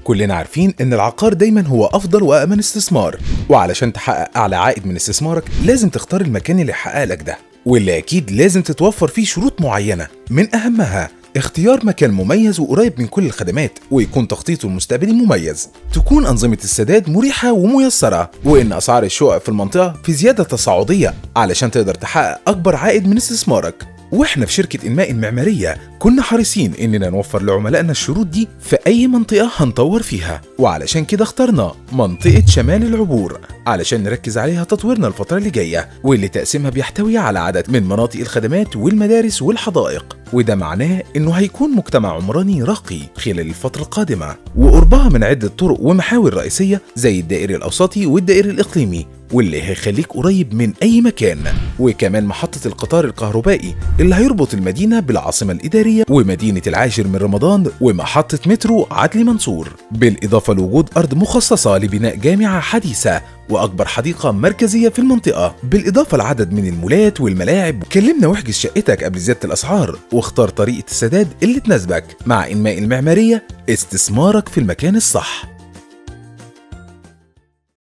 كلنا عارفين ان العقار دايما هو افضل وامن استثمار وعلشان تحقق اعلى عائد من استثمارك لازم تختار المكان اللي يحقق لك ده واللي اكيد لازم تتوفر فيه شروط معينه من اهمها اختيار مكان مميز وقريب من كل الخدمات ويكون تخطيطه المستقبلي مميز تكون أنظمة السداد مريحة وميسرة وإن أسعار الشقق في المنطقة في زيادة تصاعدية علشان تقدر تحقق أكبر عائد من استثمارك واحنا في شركة إنماء المعمارية كنا حريصين إننا نوفر لعملائنا الشروط دي في أي منطقة هنطور فيها وعلشان كده اخترنا منطقة شمال العبور علشان نركز عليها تطويرنا الفترة اللي جاية واللي تقسيمها بيحتوي على عدد من مناطق الخدمات والمدارس والحدائق وده معناه إنه هيكون مجتمع عمراني راقي خلال الفترة القادمة وقربها من عدة طرق ومحاور رئيسية زي الدائري الأوسطي والدائري الإقليمي واللي هيخليك قريب من أي مكان وكمان محطة القطار الكهربائي اللي هيربط المدينة بالعاصمة الإدارية ومدينة العاشر من رمضان ومحطة مترو عدلي منصور بالإضافة لوجود أرض مخصصة لبناء جامعة حديثة وأكبر حديقة مركزية في المنطقة بالإضافة لعدد من المولات والملاعب كلمنا واحجز شقتك قبل زيادة الأسعار واختار طريقة السداد اللي تناسبك مع إنماء المعمارية استثمارك في المكان الصح